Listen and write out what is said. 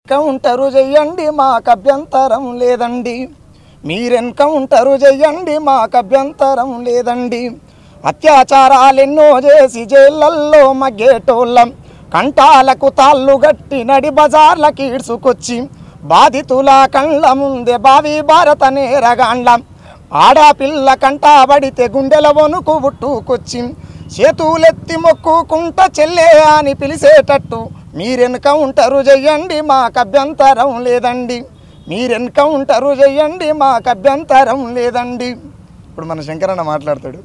counter చెయ్యండి మాకు అభ్యంతరం లేదండి మీరెన్కౌంటరు చెయ్యండి మాకు అభ్యంతరం లేదండి అత్యాచారాలెన్నో చేసి జైళ్ళల్లో మగ్గేటోళ్ళం కంటాలకు తాళ్ళు గట్టి నడి బజార్లకి ఈడ్చుకొచ్చి బాధితుల కళ్ళ ముందే బావి భారత నేరగాండ్లం ఆడపిల్ల కంటాబడితే గుండెల వణుకు పుట్టుకొచ్చి చేతులెత్తి మొక్కుకుంట చెల్లే అని పిలిచేటట్టు మీరెన్కౌంటరు చెయ్యండి మాకు అభ్యంతరం లేదండి మీరెన్కౌంటరు చెయ్యండి మాకు అభ్యంతరం లేదండి ఇప్పుడు మన శంకరన్న మాట్లాడతాడు